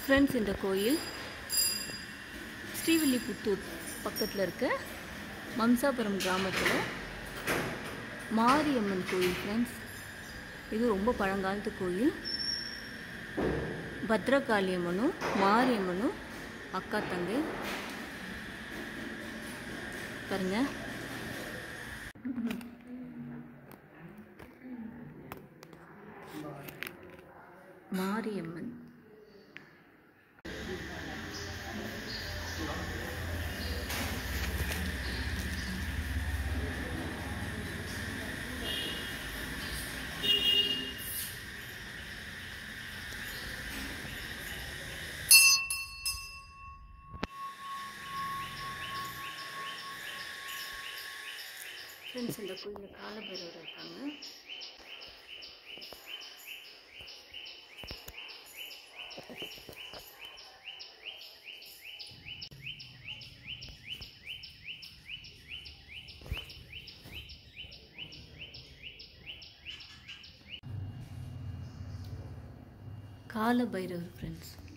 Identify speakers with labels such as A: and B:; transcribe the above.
A: friends இந்த கோயில் ஸ்ரீவில்லிபுத்தூர் பக்கத்தில் இருக்க மம்சாபுரம் கிராமத்தில் மாரியம்மன் கோயில் ஃப்ரெண்ட்ஸ் இது ரொம்ப பழங்காலத்து கோயில் பத்ரகாளியம்மனும் மாரியம்மனும் அக்கா தங்கை பாருங்க மாரியம்மன் ஃப்ரெண்ட்ஸ் இந்த கோயிலில் காலபைரவர் இருக்காங்க கால பைரவர் ஃப்ரெண்ட்ஸ்